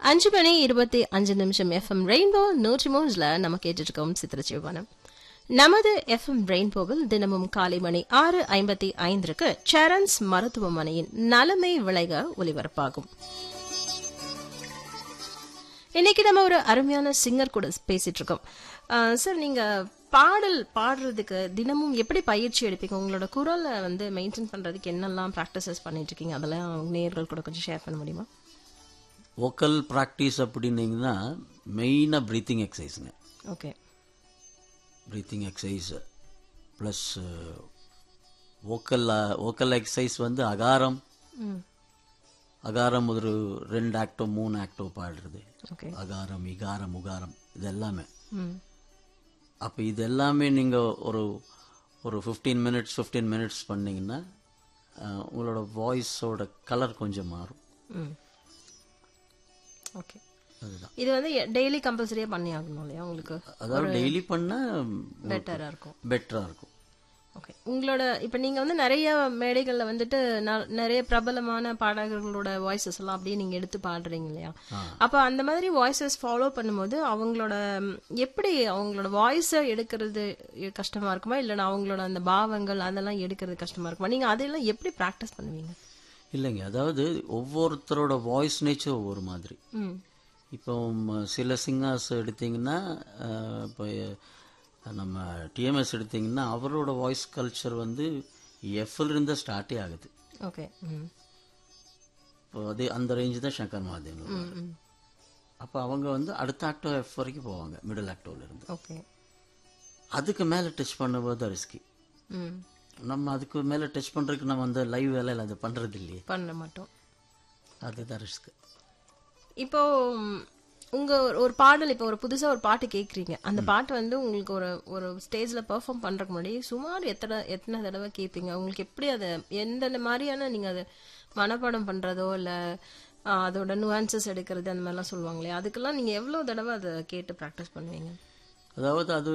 அஞ்சு மணி இருபத்தி அஞ்சு நிமிஷம் எஃப்எம் ரெயின்போ நூற்றி மூன்றுல நம்ம கேட்டுட்டு இருக்கோம் சித்திரச்சிவானம் நமது எஃப்எம் ரெயின்போவில் தினமும் காலை மணி ஆறு ஐம்பத்தி ஐந்திற்கு சரன்ஸ் மருத்துவமனையின் நலமை விளைக ஒலிபரப்பாகும் இன்னைக்கு நம்ம ஒரு அருமையான சிங்கர் கூட பேசிட்டு இருக்கோம் அஹ் சார் நீங்க பாடல் பாடுறதுக்கு தினமும் எப்படி பயிற்சி எடுப்பீங்க உங்களோட குரலை வந்து மெயின்டைன் பண்றதுக்கு என்னெல்லாம் ப்ராக்டிசஸ் பண்ணிட்டு இருக்கீங்க அதெல்லாம் நேர்கள் கூட கொஞ்சம் ஷேர் பண்ண முடியுமா வோக்கல் ப்ராக்டிஸ் அப்படின்னீங்கன்னா மெயினாக ப்ரீத்திங் எக்ஸசைஸுங்க okay breathing exercise plus vocal vocal exercise வந்து அகாரம் அகாரம் ஒரு ரெண்டு ஆக்டோ மூணு ஆக்டோ பாடுறது ஓகே அகாரம் இகாரம் உகாரம் இது எல்லாமே ம் அப்போ இது எல்லாமே நீங்கள் ஒரு ஒரு ஃபிஃப்டீன் மினிட்ஸ் ஃபிஃப்டீன் மினிட்ஸ் பண்ணீங்கன்னா அஹ், உங்களோட வாய்ஸோட கலர் கொஞ்சம் மாறும் ம் ஓகே அதுதான் இது வந்து டெய்லி கம்பல்சரியா பண்ணி ஆகணும் இல்லையா உங்களுக்கு அதாவது டெய்லி பண்ணால் பெட்டரா இருக்கும் பெட்டராக இருக்கும் ஓகே உங்களோட இப்ப நீங்க வந்து நிறைய மேடைகள்ல வந்துட்டு ந- நிறைய பிரபலமான பாடகர்களோட வாய்ஸஸ் எல்லாம் அப்படியே நீங்க எடுத்து பாடுறீங்க இல்லையா அப்ப அந்த மாதிரி வாய்ஸஸ் ஃபாலோ பண்ணும்போது அவங்களோட ம், எப்படி அவங்களோட வாய்ஸை எடுக்கிறது கஷ்டமா இருக்குமா இல்லைன்னா அவங்களோட அந்த பாவங்கள் அதெல்லாம் எடுக்கிறது கஷ்டமா இருக்குமா நீங்க அதெல்லாம் எப்படி ப்ராக்டிஸ் பண்ணுவீங்க இல்லைங்க அதாவது ஒவ்வொருத்தரோட வாய்ஸ் நேச்சர் ஒவ்வொரு மாதிரி ம் இப்போ ம், சில சிங்கர்ஸ் எடுத்தீங்கன்னா அஹ், இப்போ அஹ், நம்ம டிஎம்எஸ் எடுத்தீங்கன்னா அவரோட வாய்ஸ் கல்ச்சர் வந்து எஃப்ல இருந்து ஸ்டார்ட்டே ஆகுது ஓகே ம் இப்போ அதே அந்த ரேஞ்சு தான் சங்கர் மகாதேவன் ம், ம் அப்போ அவங்க வந்து அடுத்த ஆக்டோ எஃப் வரைக்கும் போவாங்க மிடில் ஆக்டோல இருந்து ஓகே அதுக்கு மேலே டச் பண்ணும்போது தான் ரிஸ்கி ம் நம்ம அதுக்கு மேலே டச் பண்ணுறதுக்கு நம்ம அந்த லைவ் வேலையில் அதை பண்ணுறது இல்லையே பண்ண மாட்டோம் அதுதான் ரிஸ்க் இப்போ ம், உங்க ஒரு- ஒரு பாடல் இப்போ ஒரு புதுசா ஒரு பாட்டு கேக்குறீங்க அந்த பாட்டு வந்து உங்களுக்கு ஒரு ஒரு ஸ்டேஜ்ல பெர்ஃபார்ம் பண்றதுக்கு முன்னாடி சுமார் எத்தனை எத்தனை தடவை கேட்பீங்க உங்களுக்கு எப்படி அதை எந்த மாதிரியான நீங்க அதை மனப்பாடம் பண்றதோ இல்ல ஆ, அதோட நுவான்சஸ் எடுக்கிறது அந்த மாதிரிலாம் சொல்லுவாங்களே அதுக்கெல்லாம் நீங்க எவ்வளவு தடவை அதை கேட்டு ப்ராக்டிஸ் பண்ணுவீங்க அதாவது அது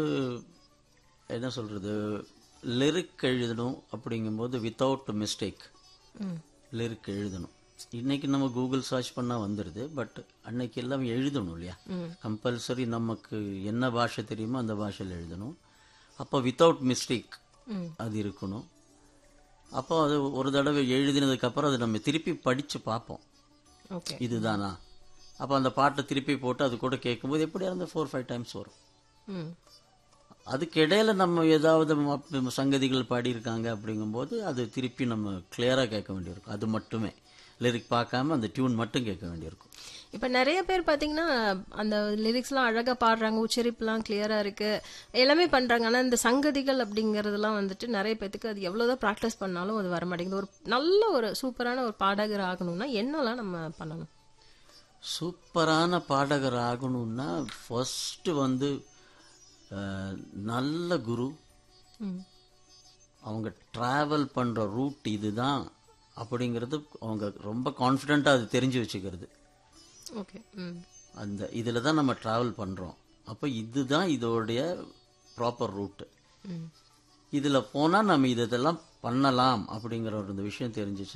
என்ன சொல்றது லிரிக் எழுதணும் அப்படிங்கும்போது வித்தவுட் மிஸ்டேக் ம் லிரிக் எழுதணும் இன்னைக்கு நம்ம கூகுள் சர்ச் பண்ணா வந்துடுது பட் அன்னைக்கு எல்லாம் எழுதணும் இல்லையா கம்பல்சரி நமக்கு என்ன பாஷை தெரியுமோ அந்த பாஷையில் எழுதணும் அப்போ வித்தவுட் மிஸ்டேக் ம் அது இருக்கணும் அப்போ அது ஒரு தடவை எழுதினதுக்கு அப்புறம் அதை நம்ம திருப்பி படிச்சு பார்ப்போம் ஓகே இதுதானா அப்போ அந்த பாட்டை திருப்பி போட்டு அது கூட கேட்கும்போது எப்படியா இருந்தால் ஃபோர் ஃபைவ் டைம்ஸ் வரும் ம் அதுக்கு இடையில நம்ம ஏதாவது ம- சங்கதிகள் பாடியிருக்காங்க அப்படிங்கும்போது அது திருப்பி நம்ம கிளியரா கேட்க வேண்டியிருக்கும் அது மட்டுமே லிரிக் பார்க்காம அந்த டியூன் மட்டும் கேட்க வேண்டியிருக்கும் இப்ப நிறைய பேர் பாத்தீங்கன்னா அந்த லிரிக்ஸ்லாம் அழகா பாடுறாங்க உச்சரிப்புலாம் கிளியரா இருக்கு எல்லாமே பண்றாங்க ஆனா இந்த சங்கதிகள் அப்படிங்கறதெல்லாம் வந்துட்டு நிறைய பேத்துக்கு அது எவ்வளவுதான் ப்ராக்டிஸ் பண்ணாலும் அது வர மாட்டேங்குது ஒரு நல்ல ஒரு சூப்பரான ஒரு பாடகர் ஆகணும்னா என்னெல்லாம் நம்ம பண்ணணும் சூப்பரான பாடகர் ஆகணும்னா ஃபர்ஸ்ட் வந்து அஹ், நல்ல குரு ம் அவங்க டிராவல் பண்ற ரூட் இதுதான் அப்படிங்கிறது அவங்க ரொம்ப கான்ஃபிடென்ட்டா அது தெரிஞ்சு வச்சுக்கிறது ஓகே ம் அந்த இதில் தான் நம்ம டிராவல் பண்ணுறோம் அப்போ இதுதான் இதோடைய ப்ராப்பர் ரூட்டு ம் இதில் போனால் நம்ம இது இதெல்லாம் பண்ணலாம் அப்படிங்கிற ஒரு இந்த விஷயம் தெரிஞ்சிச்சு